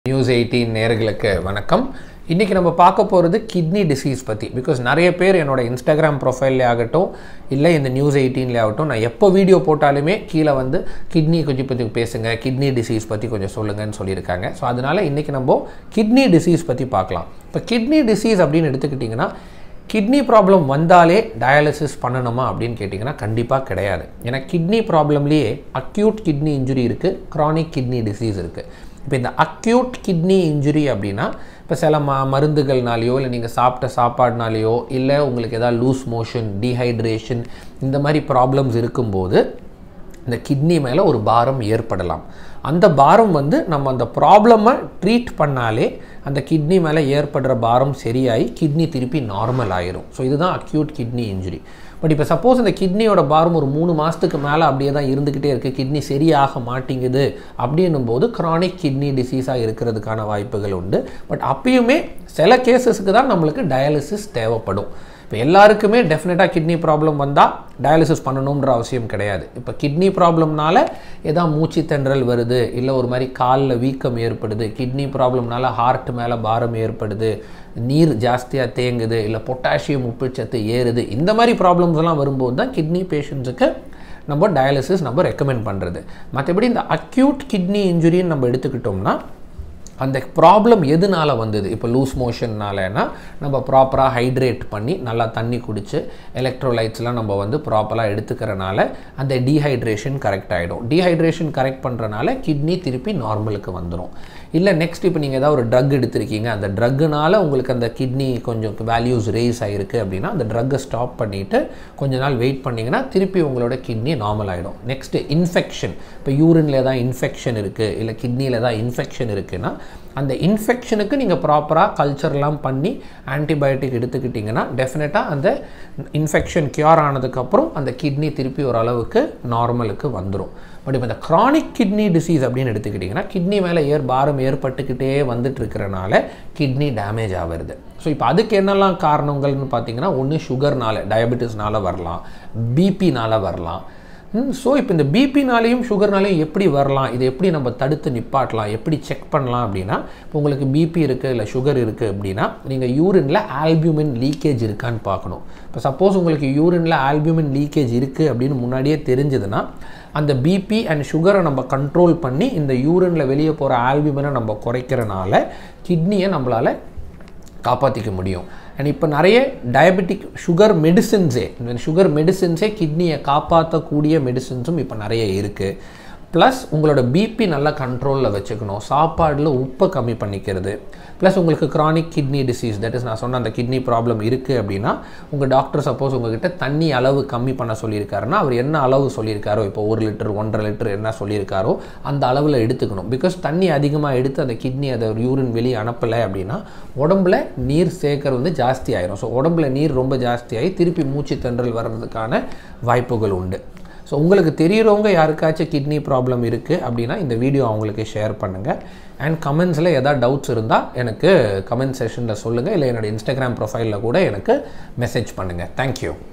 news eighteen நேர்களுக்கு வணக்கம் இன்றைக்கி நம்ம பார்க்க போகிறது கிட்னி டிசீஸ் பற்றி பிகாஸ் நிறைய பேர் என்னோட இன்ஸ்டாகிராம் ப்ரொஃபைல்லே ஆகட்டும் இல்லை இந்த நியூஸ் எயிட்டீன்லே ஆகட்டும் நான் எப்போ வீடியோ போட்டாலுமே கீழே வந்து கிட்னி கொஞ்சம் பற்றி பேசுங்க கிட்னி டிசீஸ் பற்றி கொஞ்சம் சொல்லுங்கன்னு சொல்லியிருக்காங்க ஸோ அதனால் இன்றைக்கி நம்ம கிட்னி டிசீஸ் பற்றி பார்க்கலாம் இப்போ கிட்னி டிசீஸ் அப்படின்னு எடுத்துக்கிட்டிங்கன்னா கிட்னி ப்ராப்ளம் வந்தாலே டயாலிசிஸ் பண்ணணுமா அப்படின்னு கேட்டிங்கன்னா கண்டிப்பாக கிடையாது ஏன்னா கிட்னி ப்ராப்ளம்லேயே அக்யூட் கிட்னி இன்ஜுரி இருக்குது க்ரானிக் கிட்னி டிசீஸ் இருக்குது இப்போ இந்த அக்யூட் கிட்னி இன்ஜுரி அப்படின்னா இப்போ சில ம மருந்துகள்னாலேயோ இல்லை நீங்கள் சாப்பிட்ட சாப்பாடுனாலேயோ இல்லை உங்களுக்கு எதாவது லூஸ் மோஷன் டீஹைட்ரேஷன் இந்த மாதிரி ப்ராப்ளம்ஸ் இருக்கும்போது இந்த கிட்னி மேலே ஒரு பாரம் ஏற்படலாம் அந்த பாரம் வந்து நம்ம அந்த ப்ராப்ளமை ட்ரீட் பண்ணாலே அந்த கிட்னி மேலே ஏற்படுற பாரம் சரியாகி கிட்னி திருப்பி நார்மல் ஆயிரும் ஸோ இதுதான் அக்யூட் கிட்னி இன்ஜுரி பட் இப்போ சப்போஸ் இந்த கிட்னியோட பாரம் ஒரு மூணு மாதத்துக்கு மேலே அப்படியே தான் இருந்துக்கிட்டே இருக்குது கிட்னி சரியாக மாட்டேங்குது அப்படின்னும் போது க்ரானிக் கிட்னி டிசீஸாக இருக்கிறதுக்கான வாய்ப்புகள் உண்டு பட் அப்பயுமே சில கேசஸுக்கு தான் நம்மளுக்கு டயாலிசிஸ் தேவைப்படும் இப்போ எல்லாருக்குமே டெஃபினட்டாக கிட்னி ப்ராப்ளம் வந்தால் டயாலிசிஸ் பண்ணணுன்ற அவசியம் கிடையாது இப்போ கிட்னி ப்ராப்ளம்னால ஏதா மூச்சு தென்றல் வருது இல்லை ஒரு மாதிரி காலில் வீக்கம் ஏற்படுது கிட்னி ப்ராப்ளம்னால ஹார்ட் மேலே பாரம் ஏற்படுது நீர் ஜாஸ்தியாக தேங்குது இல்லை பொட்டாசியம் உப்புச்சத்து ஏறுது இந்த மாதிரி ப்ராப்ளம்ஸ் எல்லாம் வரும்போது தான் கிட்னி பேஷண்ட்ஸுக்கு நம்ம டயாலிசிஸ் நம்ம ரெக்கமெண்ட் பண்ணுறது மற்றபடி இந்த அக்யூட் கிட்னி இன்ஜுரின்னு நம்ம எடுத்துக்கிட்டோம்னா அந்த ப்ராப்ளம் எதனால் வந்தது இப்போ லூஸ் மோஷன்னாலனா நம்ம ப்ராப்பராக ஹைட்ரேட் பண்ணி நல்லா தண்ணி குடித்து எலக்ட்ரோலைட்ஸ்லாம் நம்ம வந்து ப்ராப்பராக எடுத்துக்கிறனால அந்த டீஹைட்ரேஷன் கரெக்ட் ஆகிடும் டீஹைட்ரேஷன் கரெக்ட் பண்ணுறனால கிட்னி திருப்பி நார்மலுக்கு வந்துடும் இல்லை நெக்ஸ்ட் இப்போ நீங்கள் ஏதாவது ஒரு ட்ரக் எடுத்திருக்கீங்க அந்த ட்ரக்குனால உங்களுக்கு அந்த கிட்னி கொஞ்சம் வேல்யூஸ் ரேஸ் ஆகிருக்கு அப்படின்னா அந்த ட்ரக்கை ஸ்டாப் பண்ணிவிட்டு கொஞ்ச நாள் வெயிட் பண்ணிங்கன்னா திருப்பி உங்களோட கிட்னி நார்மல் ஆகிடும் நெக்ஸ்ட்டு இன்ஃபெக்ஷன் இப்போ யூரினில் ஏதாவது இன்ஃபெக்ஷன் இருக்குது இல்லை கிட்னியில் ஏதாவது இன்ஃபெக்ஷன் இருக்குன்னா அந்த இன்ஃபெக்ஷனுக்கு நீங்கள் ப்ராப்பராக கல்ச்சர்லாம் பண்ணி ஆன்டிபயோட்டிக் எடுத்துக்கிட்டிங்கன்னா டெஃபினட்டாக அந்த இன்ஃபெக்ஷன் க்யூர் ஆனதுக்கப்புறம் அந்த கிட்னி திருப்பி ஓரளவுக்கு நார்மலுக்கு வந்துடும் பட் இப்போ இந்த க்ரானிக் கிட்னி டிசீஸ் அப்படின்னு எடுத்துக்கிட்டிங்கன்னா கிட்னி மேலே ஏர் பாரம் ஏற்பட்டுக்கிட்டே வந்துட்டு இருக்கிறனால கிட்னி டேமேஜ் ஆகிறது ஸோ இப்போ அதுக்கு என்னெல்லாம் காரணங்கள்னு பார்த்தீங்கன்னா ஒன்று சுகர்னால டயபெட்டிஸ்னால வரலாம் பிபினால் வரலாம் ஸோ இப்போ இந்த பிபினாலையும் சுகர்னாலையும் எப்படி வரலாம் இதை எப்படி நம்ம தடுத்து நிப்பாட்டலாம் எப்படி செக் பண்ணலாம் அப்படின்னா இப்போ உங்களுக்கு பிபி இருக்குது இல்லை சுகர் இருக்குது அப்படின்னா நீங்கள் யூரினில் ஆல்பியூமின் லீக்கேஜ் இருக்கான்னு பார்க்கணும் இப்போ சப்போஸ் உங்களுக்கு யூரினில் ஆல்பியூமின் லீக்கேஜ் இருக்குது அப்படின்னு முன்னாடியே தெரிஞ்சதுன்னா அந்த பிபி அண்ட் சுகரை நம்ம கண்ட்ரோல் பண்ணி இந்த யூரினில் வெளியே போகிற ஆல்பியூமினை நம்ம குறைக்கிறனால கிட்னியை நம்மளால் காப்பாற்றிக்க முடியும் அண்ட் இப்போ நிறைய டயபெட்டிக் சுகர் மெடிசின்ஸே இந்த சுகர் மெடிசின்ஸே கிட்னியை காப்பாற்றக்கூடிய மெடிசின்ஸும் இப்போ நிறைய இருக்குது ப்ளஸ் உங்களோட பிபி நல்லா கண்ட்ரோலில் வச்சுக்கணும் சாப்பாடில் உப்பை கம்மி பண்ணிக்கிறது ப்ளஸ் உங்களுக்கு chronic kidney disease that is நான் சொன்ன அந்த கிட்னி ப்ராப்ளம் இருக்குது அப்படின்னா உங்கள் டாக்டர் சப்போஸ் உங்ககிட்ட தண்ணி அளவு கம்மி பண்ண சொல்லியிருக்காருன்னா அவர் என்ன அளவு சொல்லியிருக்காரோ இப்போ ஒரு லிட்டர் ஒன்றரை லிட்டர் என்ன சொல்லியிருக்காரோ அந்த அளவில் எடுத்துக்கணும் பிகாஸ் தண்ணி அதிகமாக எடுத்து அந்த கிட்னி அதை யூரின் வெளியே அனுப்பலை அப்படின்னா உடம்புல நீர் சேர்க்கறது வந்து ஜாஸ்தி ஆயிரும் ஸோ உடம்புல நீர் ரொம்ப ஜாஸ்தியாகி திருப்பி மூச்சு தென்றல் வர்றதுக்கான வாய்ப்புகள் உண்டு ஸோ உங்களுக்கு தெரிகிறவங்க யாருக்காச்சும் கிட்னி ப்ராப்ளம் இருக்குது அப்படின்னா இந்த வீடியோ அவங்களுக்கு ஷேர் பண்ணுங்கள் அண்ட் கமெண்ட்ஸில் எதாவது டவுட்ஸ் இருந்தால் எனக்கு கமெண்ட் செஷனில் சொல்லுங்கள் இல்லை என்னோடய இன்ஸ்டாகிராம் ப்ரொஃபைலில் கூட எனக்கு மெசேஜ் பண்ணுங்கள் தேங்க்யூ